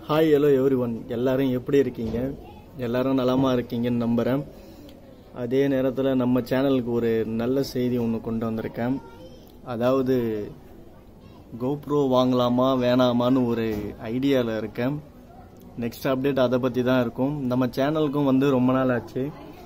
hi hello every one எல்லாரும் எப்படி இருக்கீங்க எல்லாரும் நலமா இருக்கீங்கன்னு நம்புகிறேன் அதே நேரத்தில் நம்ம சேனலுக்கு ஒரு நல்ல செய்தி ஒன்று கொண்டு வந்திருக்கேன் அதாவது கோப்ரோ வாங்கலாமா வேணாமான்னு ஒரு ஐடியாவில் இருக்கேன் நெக்ஸ்ட் அப்டேட் அதை பற்றி தான் இருக்கும் நம்ம சேனலுக்கும் வந்து ரொம்ப நாள் ஆச்சு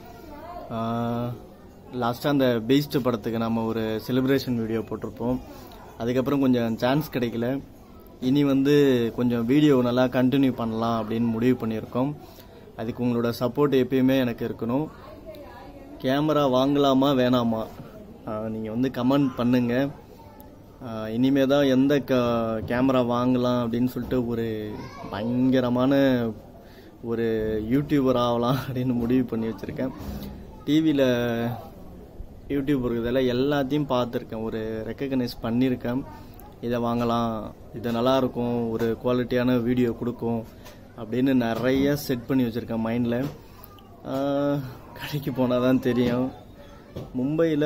லாஸ்ட்டாக அந்த பீஸ்ட் படத்துக்கு நம்ம ஒரு செலிப்ரேஷன் வீடியோ போட்டிருப்போம் அதுக்கப்புறம் கொஞ்சம் சான்ஸ் கிடைக்கல இனி வந்து கொஞ்சம் வீடியோ நல்லா கண்டினியூ பண்ணலாம் அப்படின்னு முடிவு பண்ணியிருக்கோம் அதுக்கு உங்களோட சப்போர்ட் எப்பயுமே எனக்கு இருக்கணும் கேமரா வாங்கலாமா வேணாமா நீங்கள் வந்து கமெண்ட் பண்ணுங்கள் இனிமே தான் எந்த க கேமரா வாங்கலாம் அப்படின்னு சொல்லிட்டு ஒரு பயங்கரமான ஒரு யூடியூபர் ஆகலாம் அப்படின்னு முடிவு பண்ணி வச்சுருக்கேன் டிவியில் யூடியூப் இருக்கிறதால எல்லாத்தையும் பார்த்துருக்கேன் ஒரு ரெக்கக்னைஸ் பண்ணியிருக்கேன் இதை வாங்கலாம் இது நல்லா இருக்கும் ஒரு குவாலிட்டியான வீடியோ கொடுக்கும் அப்படின்னு நிறைய செட் பண்ணி வச்சுருக்கேன் மைண்டில் கடைக்கு போனால் தான் தெரியும் மும்பையில்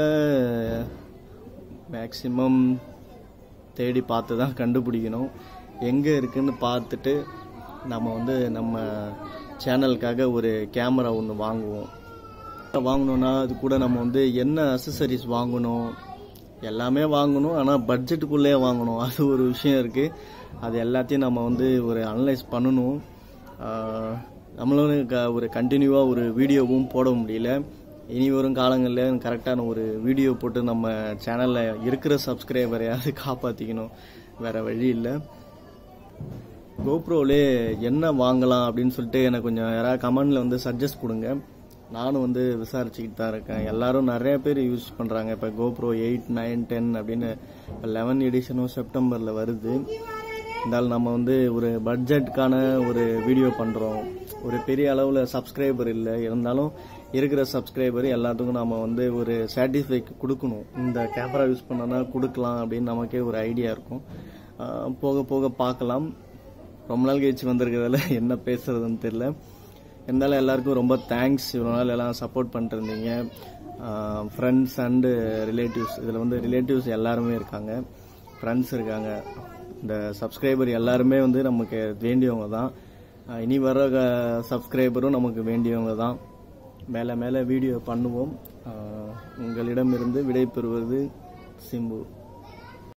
மேக்சிமம் தேடி பார்த்து தான் கண்டுபிடிக்கணும் எங்கே இருக்குன்னு பார்த்துட்டு நம்ம வந்து நம்ம சேனலுக்காக ஒரு கேமரா ஒன்று வாங்குவோம் வாங்கணும்னா அது கூட நம்ம வந்து என்ன அசசரிஸ் வாங்கணும் எல்லாமே வாங்கணும் ஆனால் பட்ஜெட்டுக்குள்ளே வாங்கணும் அது ஒரு விஷயம் இருக்குது அது எல்லாத்தையும் நம்ம வந்து ஒரு அனலைஸ் பண்ணணும் நம்மளும் க ஒரு கண்டினியூவாக ஒரு வீடியோவும் போட முடியல இனி வரும் காலங்களில் கரெக்டான ஒரு வீடியோ போட்டு நம்ம சேனலில் இருக்கிற சப்ஸ்கிரைபரையாவது காப்பாற்றிக்கணும் வேறு வழி இல்லை கோப்ரோவிலே என்ன வாங்கலாம் அப்படின்னு சொல்லிட்டு எனக்கு கொஞ்சம் யாராவது கமெண்டில் வந்து சஜஸ்ட் கொடுங்க நானும் வந்து விசாரிச்சுக்கிட்டு தான் இருக்கேன் எல்லாரும் நிறைய பேர் யூஸ் பண்ணுறாங்க இப்போ கோப்ரோ எயிட் நைன் டென் அப்படின்னு இப்போ லெவன் எடிஷனும் செப்டம்பரில் வருது இருந்தாலும் நம்ம வந்து ஒரு பட்ஜெட்டுக்கான ஒரு வீடியோ பண்ணுறோம் ஒரு பெரிய அளவில் சப்ஸ்கிரைபர் இல்லை இருந்தாலும் இருக்கிற சப்ஸ்கிரைபர் எல்லாத்துக்கும் நம்ம வந்து ஒரு சாட்டிஸ்ஃபை கொடுக்கணும் இந்த கேமரா யூஸ் பண்ணனா கொடுக்கலாம் அப்படின்னு நமக்கே ஒரு ஐடியா இருக்கும் போக போக பார்க்கலாம் ரொம்ப நாள் கழிச்சு வந்திருக்கிறதால என்ன பேசுறதுன்னு தெரியல இருந்தாலும் எல்லாருக்கும் ரொம்ப தேங்க்ஸ் இவ்வளோ நாள் எல்லாம் சப்போர்ட் பண்ணிட்டு இருந்தீங்க ஃப்ரெண்ட்ஸ் அண்டு ரிலேட்டிவ்ஸ் இதில் வந்து ரிலேட்டிவ்ஸ் எல்லாருமே இருக்காங்க ஃப்ரெண்ட்ஸ் இருக்காங்க இந்த சப்ஸ்கிரைபர் எல்லாருமே வந்து நமக்கு வேண்டியவங்க தான் இனி வர சப்ஸ்கிரைபரும் நமக்கு வேண்டியவங்க தான் மேலே மேலே வீடியோ பண்ணுவோம் உங்களிடமிருந்து விடை பெறுவது சிம்பு